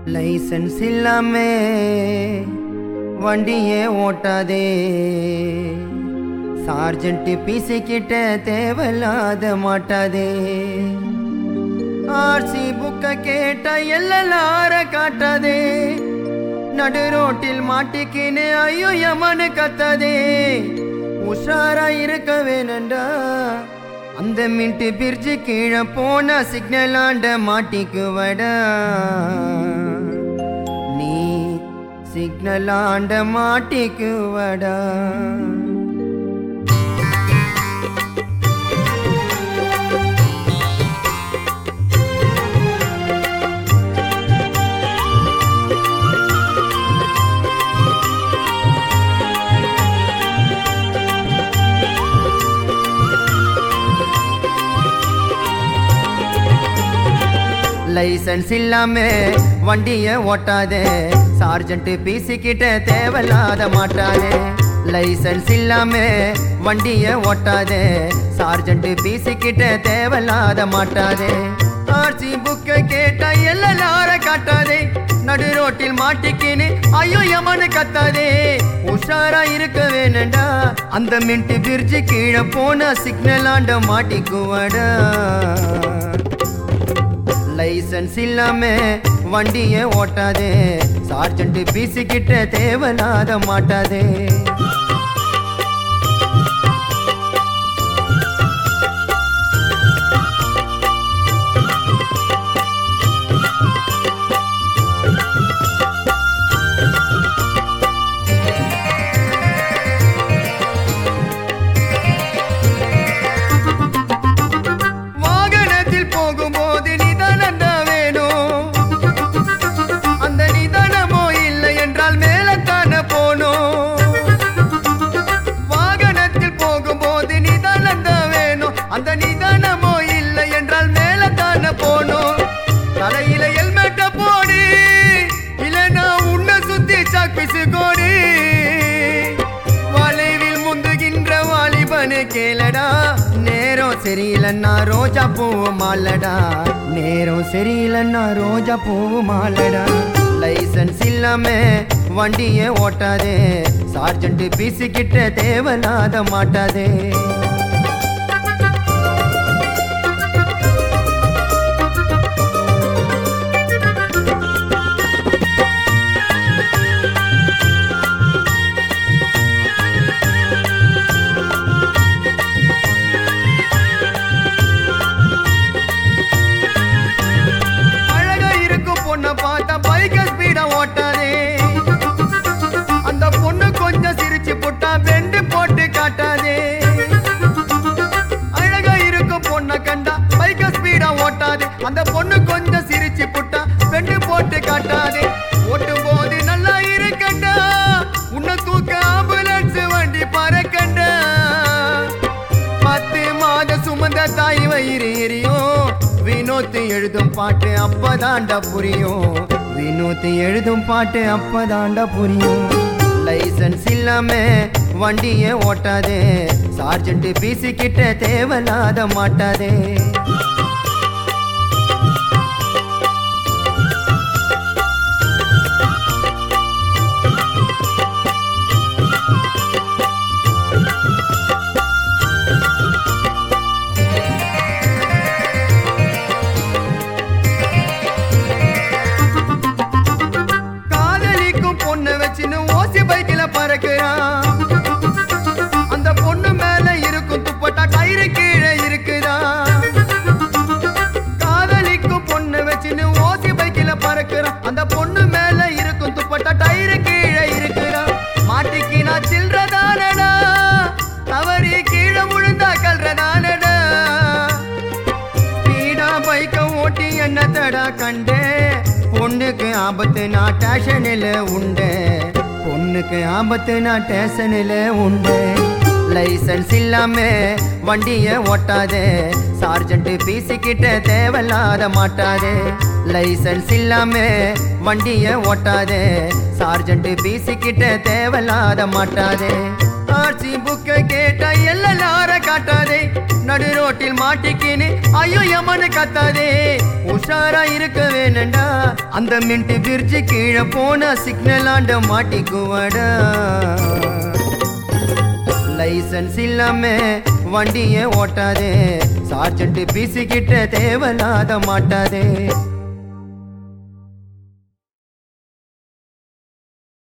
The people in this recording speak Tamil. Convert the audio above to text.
லைசன்ஸ் இல்லாம வண்டியே ஓட்டாதே சார்ஜென்ட் பிசி கிட்ட தேவையில்லாத மாட்டாதே ஆர்சி புக்க கேட்ட எல்லலார காட்டாதே நடு ரோட்டில் மாட்டிக்கின்னு ஐயோ யமனு கத்தாதே உஷாரா இருக்க வேணண்டா அந்த மின்ட்டு பிரிட்ஜு கீழே போன சிக்னல் ஆண்ட மாட்டிக்குவடா நீ சிக்னல் ஆண்ட மாட்டிக்குவடா லைசன்ஸ் இல்லாம வண்டிய ஓட்டாதே சார்ஜென்ட் பிசி கிட்ட தேவையில்லாத மாட்டாதே லைசன்ஸ் இல்லாம வண்டிய ஓட்டாதே சார்ஜென்ட் பிசி கிட்ட தேவையில்லாத மாட்டாதே ஆர்சி புக்க கேட்டா எல்லார காட்டாதே நடு ரோட்டில் மாட்டிக்கின்னு ஐயோ யமனு கத்தாதே உஷாரா இருக்க வேணண்டா அந்த மின்ட்டு பிரிட்ஜு கீழே போன சிக்னல் ஆண்ட மாட்டிக்குவடா லைசன்ஸ் இல்லாம வண்டிய ஓட்டாதே சார்ஜென்ட் பிசி கிட்ட தேவையில்லாத மாட்டாதே வாகனத்தில் போகும்போது நிதானம் தான் வேணும் அந்த நிதானமோ இல்லை என்றால் மேலத்தான போனோம் வாகனத்தில் போகும்போது நிதானம் தான் வேணும் அந்த நிதானமோ இல்லை என்றால் மேலத்தான போனோம் தலையில ஹெல்மெட்ட போடு இல்லைன்னா உன்னை சுத்தி சாக்பிசு கோடு வளைவில் முந்துகின்ற வாலிபனு கேளடா நேரம் சரியில்லைன்னா ரோஜா பூவு மாலடா நேரம் சரியில்லைன்னா ரோஜா பூவு மாலடா லைசன்ஸ் இல்லாம வண்டிய ஓட்டாதே சார்ஜென்ட் பிசி கிட்ட தேவையில்லாத மாட்டாதே அழகா இருக்கும் பொண்ணை பார்த்தா பைக்க ஸ்பீடா ஓட்டாதே அந்த பொண்ணு கொஞ்சம் சிரிச்சு போட்டா வெண்டு போட்டு காட்டாதே அழகா இருக்கும் பொண்ணை கண்டா பைக்க ஸ்பீடா ஓட்டாதே அந்த பொண்ணு கொஞ்சம் சிரிச்சு போட்டா வெண்டு போட்டு காட்டாதே ஓட்டும் போது நல்லா இருக்கண்டா உன்னை தூக்க ஆம்புலன்ஸ் வண்டி பறக்கண்டா பத்து மாத சுமந்த தாய் வயிறு எரியும் வினோத்து எழுதும் பாட்டு அப்பதாண்டா புரியும் வினோத்து எழுதும் பாட்டு அப்பதாண்டா புரியும் லைசன்ஸ் இல்லாம வண்டிய ஓட்டாதே சார்ஜென்ட் பிசி கிட்ட தேவையில்லாத மாட்டாதே காதலிக்கும் பொண்ணு வச்சுன்னு ஓசி பைக்கில பறக்குறான் அந்த பொண்ணு மேல இருக்கும் துப்பட்டா கயிறு கீழே இருக்குதா காதலிக்கும் பொண்ணு வச்சுன்னு ஓசி பைக்கில பறக்குறான் அந்த பொண்ணு மேல இருக்கும் துப்பட்டா டயிறு கீழே இருக்குதா மாட்டிக்கு நான் சில்றதானடா தவறி கீழே விழுந்தா கல்றதானடா ஸ்பீடா பைக்க ஓட்டி என்ன தடா கண்டே பொண்ணுக்கு ஆபத்து நான் ஸ்டேஷனில் உண்டு பொண்ணுக்கு ஆபத்து நான் ஸ்டேஷனில் உண்டு லைசன்ஸ் இல்லாம வண்டிய ஓட்டாதே சார்ஜென்ட் பிசி கிட்ட தேவையில்லாத மாட்டாதே லைசன்ஸ் இல்லாம வண்டிய ஓட்டாதே சார்ஜென்ட் பிசி கிட்ட தேவையில்லாத மாட்டாதே ஆர்சி புக்க கேட்ட எல்லார காட்டாதே நடு ரோட்டில் மாட்டிக்கின்னு ஐயோ யமனு கத்தாதே உஷாரா இருக்க வேணண்டா அந்த மின்ட்டு பிரிச்சு கீழே போன சிக்னல் ஆண்ட மாட்டிக்குவடா லைசன்ஸ் இல்லாம வண்டியை ஓட்டாதே சார்ஜென்ட் பிசி கிட்ட தேவலாத மாட்டாதே